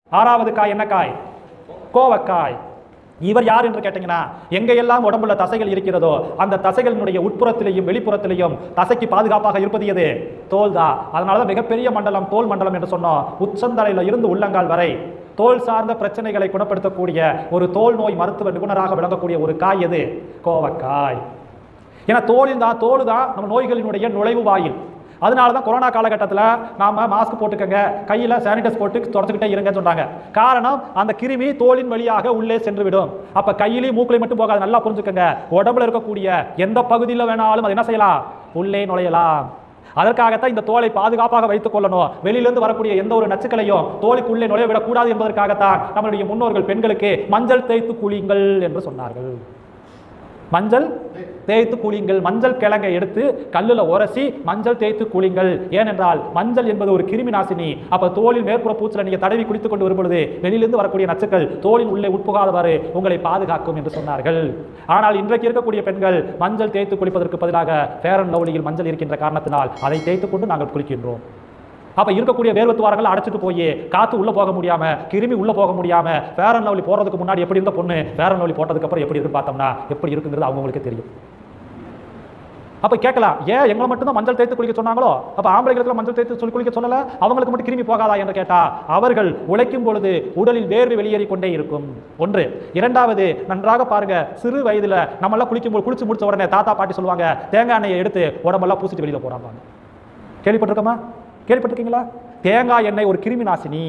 ஆறாவது காய் என்ன காய் கோவக்காய் இவர் யார் என்று கேட்டீங்கன்னா எங்கெல்லாம் உடம்புல தசைகள் இருக்கிறதோ அந்த தசைகளினுடைய உட்புறத்திலேயும் வெளிப்புறத்திலேயும் தசைக்கு பாதுகாப்பாக இருப்பது எது தோல் தான் அதனால தான் மிகப்பெரிய மண்டலம் தோல் மண்டலம் என்று சொன்னோம் உச்சந்தலையில இருந்து உள்ளங்கால் வரை தோல் சார்ந்த பிரச்சனைகளை குணப்படுத்தக்கூடிய ஒரு தோல் நோய் மருத்துவ நிபுணராக விளங்கக்கூடிய ஒரு காய் எது கோவக்காய் ஏன்னா தோலில் தான் தோல் தான் நம்ம நோய்களினுடைய நுழைவு வாயில் அதனால தான் கொரோனா காலகட்டத்தில் நாம மாஸ்க் போட்டுக்கங்க கையில் சானிடைஸ் போட்டு தொடச்சிக்கிட்டே இருங்கன்னு சொன்னாங்க காரணம் அந்த கிருமி தோலின் வழியாக உள்ளே சென்று விடும் அப்போ கையிலையும் மூக்கிலையும் மட்டும் போகாது நல்லா புரிஞ்சுக்கங்க உடம்புல இருக்கக்கூடிய எந்த பகுதியில் வேணாலும் அது என்ன செய்யலாம் உள்ளே நுழையலாம் அதற்காகத்தான் இந்த தோலை பாதுகாப்பாக வைத்துக் கொள்ளணும் வெளியிலிருந்து வரக்கூடிய எந்த ஒரு நச்சுக்களையும் தோலுக்குள்ளே நுழைய விடக்கூடாது என்பதற்காகத்தான் நம்மளுடைய முன்னோர்கள் பெண்களுக்கு மஞ்சள் தேய்த்து குளிங்கள் என்று சொன்னார்கள் மஞ்சள் தேய்த்து குளிங்கள் மஞ்சள் கிழங்கை எடுத்து கல்லுல உரசி மஞ்சள் தேய்த்து குளிங்கள் ஏனென்றால் மஞ்சள் என்பது ஒரு கிருமி நாசினி அப்ப தோலில் மேற்புற பூச்சில நீங்க தடவி குளித்துக் கொண்டு வரும்பொழுது வெளியிலிருந்து வரக்கூடிய நச்சுக்கள் தோலின் உள்ளே உட்புகாதவாறு உங்களை பாதுகாக்கும் என்று சொன்னார்கள் ஆனால் இன்றைக்கு இருக்கக்கூடிய பெண்கள் மஞ்சள் தேய்த்து குளிப்பதற்கு பதிலாக ஃபேர் அண்ட் லவ்லியில் மஞ்சள் இருக்கின்ற காரணத்தினால் அதை தேய்த்து கொண்டு நாங்கள் குளிக்கின்றோம் அப்ப இருக்கக்கூடிய வேர்வத்துவாரங்களை அடைச்சிட்டு போய் காத்து உள்ள போக முடியாம கிருமி உள்ள போக முடியாம ஃபேர் அண்ட் லவ்லி போறதுக்கு முன்னாடி எப்படி இருந்த பொண்ணு ஃபேர் அண்ட் லவ்லி போட்டதுக்கு அப்புறம் எப்படி இருக்குன்னு பார்த்தோம்னா எப்படி இருக்குங்கிறது அவங்களுக்கு தெரியும் அப்ப கேட்கலாம் ஏன் எங்களை மட்டும் தான் மஞ்சள் தேய்த்து குளிக்க சொன்னாங்களோ அப்ப ஆம்பளைகளுக்கு மஞ்சள் தேய்த்து சொல்லி குளிக்க சொல்லல அவங்களுக்கு மட்டும் கிருமி போகாதா என்று கேட்டா அவர்கள் உழைக்கும் பொழுது உடலில் வேர்வை வெளியேறி கொண்டே இருக்கும் ஒன்று இரண்டாவது நன்றாக பாருங்க சிறு வயதுல நம்ம எல்லாம் குளிக்கும் போது குளிச்சு முடிச்ச உடனே தாத்தா பாட்டி சொல்லுவாங்க தேங்காய் எண்ணெயை எடுத்து உடம்பெல்லாம் பூசிட்டு வெளியில போறாங்க கேள்விப்பட்டிருக்கோமா கேள்விப்பட்டிருக்கீங்களா தேங்காய் எண்ணெய் ஒரு கிருமி நாசினி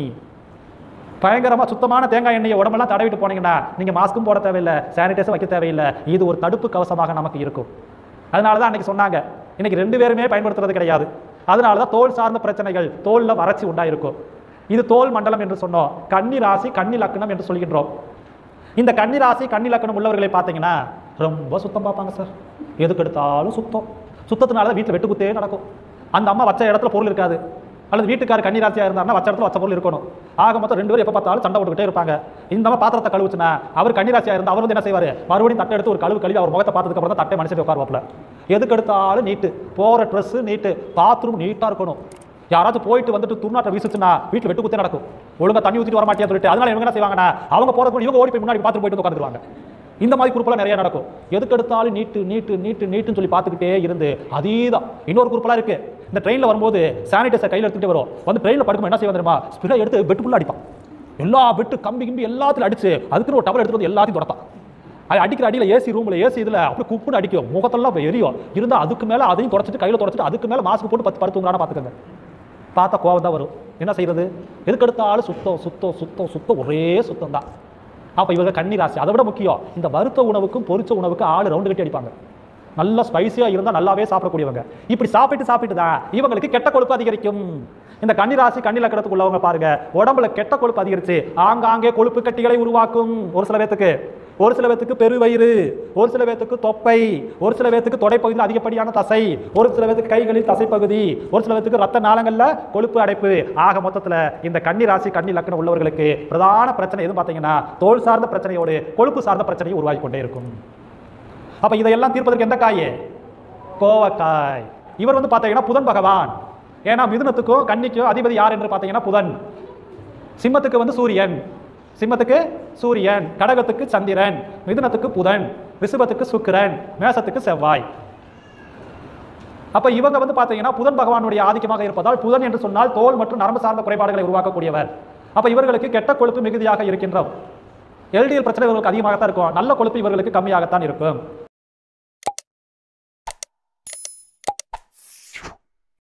பயங்கரமா சுத்தமான தேங்காய் எண்ணெயை உடம்பெல்லாம் தடவிட்டு போனீங்கன்னா நீங்க மாஸ்க்கும் போட தேவையில்லை சானிடைசர் வைக்க தேவையில்லை இது ஒரு தடுப்பு கவசமாக நமக்கு இருக்கும் அதனால தான் அன்னைக்கு சொன்னாங்க இன்னைக்கு ரெண்டு பேருமே பயன்படுத்துறது கிடையாது அதனால தான் தோல் சார்ந்த பிரச்சனைகள் தோல்ல வறட்சி உண்டாயிருக்கும் இது தோல் மண்டலம் என்று சொன்னோம் கன்னி ராசி கன்னி லக்னம் என்று சொல்கின்றோம் இந்த கன்னி ராசி கன்னி லக்னம் உள்ளவர்களை பார்த்தீங்கன்னா ரொம்ப சுத்தம் பார்ப்பாங்க சார் எதுக்கு எடுத்தாலும் சுத்தம் சுத்தத்தினால தான் வீட்டில் வெட்டுக்குத்தே நடக்கும் அந்த அம்மா வச்ச இடத்துல பொருள் இருக்காது அல்லது வீட்டுக்கார் கன்னி ராசியாக இருந்தாருன்னா வச்ச இடத்துல வச்ச பொருள் இருக்கணும் ஆக மொத்தம் ரெண்டு பேரும் எப்போ பார்த்தாலும் சண்டை போட்டுக்கிட்டே இருப்பாங்க இந்த அம்மா பாத்திரத்தை கழுவுச்சுன்னா அவர் கன்னி ராசியாக இருந்தால் அவர் வந்து என்ன செய்வார் மறுபடியும் தட்டை எடுத்து ஒரு கழுவு கழுவி அவர் முகத்தை பார்த்ததுக்கு அப்புறம் தான் தட்டை மனுஷன் உட்காருவாப்ல எதுக்கு எடுத்தாலும் நீட்டு போகிற ட்ரெஸ்ஸு நீட்டு பாத்ரூம் நீட்டாக இருக்கணும் யாராச்சும் போயிட்டு வந்துட்டு துர்நாற்றம் வீசுச்சுன்னா வீட்டில் வெட்டு குத்தே நடக்கும் ஒழுங்கா தண்ணி ஊற்றிட்டு வர மாட்டேன்னு சொல்லிட்டு அதனால இவங்க என்ன செய்வாங்கன்னா அவங்க போகிறதுக்கு இவங்க ஓடி போய் முன்னாடி பாத்ரூம் போயிட்டு உட்காந்துருவாங்க இந்த மாதிரி குரூப்பெல்லாம் நிறைய நடக்கும் எதுக்கு எடுத்தாலும் நீட்டு நீட்டு நீட்டு நீட்டுன்னு சொல்லி பார்த்துக்கிட்டே இருந்து அதேதான் இன்னொரு குரூப்பெல்லாம் இருக்கு இந்த ட்ரெயினில் வரும்போது சானிடைசர் கையில் எடுத்துகிட்டு வரும் வந்து ட்ரெயினில் படுக்கும் என்ன செய்ய தெரியுமா ஸ்பிரை எடுத்து பெட்டுக்குள்ள அடிப்பான் எல்லா பெட்டு கம்பி கிம்பி எல்லாத்துலையும் அடிச்சு அதுக்குன்னு ஒரு டவல் எடுத்துட்டு வந்து எல்லாத்தையும் தொடப்பான் அது அடிக்கிற அடியில் ஏசி ரூமில் ஏசி இதில் அப்படி குப்புன்னு அடிக்கும் முகத்தெல்லாம் அப்ப எரியும் இருந்தால் அதுக்கு மேலே அதையும் தொடச்சிட்டு கையில் தொடச்சிட்டு அதுக்கு மேலே மாஸ்க் போட்டு பத்து படுத்துங்கிறான பார்த்துக்கோங்க பார்த்தா கோவம் தான் வரும் என்ன செய்யறது எதுக்கு எடுத்தாலும் சுத்தம் சுத்தம் சுத்தம் சுத்தம் ஒரே சுத்தம் தான் அப்போ இவங்க கன்னி ராசி அதை விட முக்கியம் இந்த வறுத்த உணவுக்கும் பொரிச்ச உணவுக்கும் ஆள் ரவுண்டு கட்டி அடிப்பாங்க நல்லா ஸ்பைசியாக இருந்தால் நல்லாவே சாப்பிடக்கூடியவங்க இப்படி சாப்பிட்டு சாப்பிட்டு தான் இவங்களுக்கு கெட்ட கொழுப்பு அதிகரிக்கும் இந்த கன்னி ராசி கன்னி லக்கணத்துக்கு உள்ளவங்க பாருங்க உடம்புல கெட்ட கொழுப்பு அதிகரிச்சு ஆங்காங்கே கொழுப்பு கட்டிகளை உருவாக்கும் ஒரு சில பேத்துக்கு ஒரு சில பேத்துக்கு பெருவயிறு ஒரு சில பேத்துக்கு தொப்பை ஒரு சில பேத்துக்கு தொடைப்பகுதியில் அதிகப்படியான தசை ஒரு சில பேத்துக்கு கைகளில் தசைப்பகுதி ஒரு சில பேத்துக்கு ரத்த நாளங்கள்ல கொழுப்பு அடைப்பு ஆக மொத்தத்தில் இந்த கன்னி ராசி கன்னி லக்கணம் உள்ளவர்களுக்கு பிரதான பிரச்சனை எதுவும் பார்த்தீங்கன்னா தோல் சார்ந்த பிரச்சனையோடு கொழுப்பு சார்ந்த பிரச்சனையும் உருவாகி கொண்டே இருக்கும் அப்ப இதையெல்லாம் தீர்ப்பதற்கு எந்த காய் கோவக்காய் இவர் வந்து பார்த்தீங்கன்னா புதன் பகவான் ஏன்னா மிதுனத்துக்கும் கன்னிக்கும் அதிபதி யார் என்று பார்த்தீங்கன்னா புதன் சிம்மத்துக்கு வந்து சூரியன் சிம்மத்துக்கு சூரியன் கடகத்துக்கு சந்திரன் மிதுனத்துக்கு புதன் ரிஷபத்துக்கு சுக்கிரன் மேசத்துக்கு செவ்வாய் அப்ப இவங்க வந்து பார்த்தீங்கன்னா புதன் பகவானுடைய ஆதிக்கமாக இருப்பதால் புதன் என்று சொன்னால் தோல் மற்றும் நரம்பு சார்ந்த குறைபாடுகளை உருவாக்கக்கூடியவர் அப்ப இவர்களுக்கு கெட்ட கொழுப்பு மிகுதியாக இருக்கின்றோம் எல்டிஎல் பிரச்சனை இவர்களுக்கு அதிகமாகத்தான் இருக்கும் நல்ல கொழுப்பு இவர்களுக்கு கம்மியாகத்தான் இருக்கும்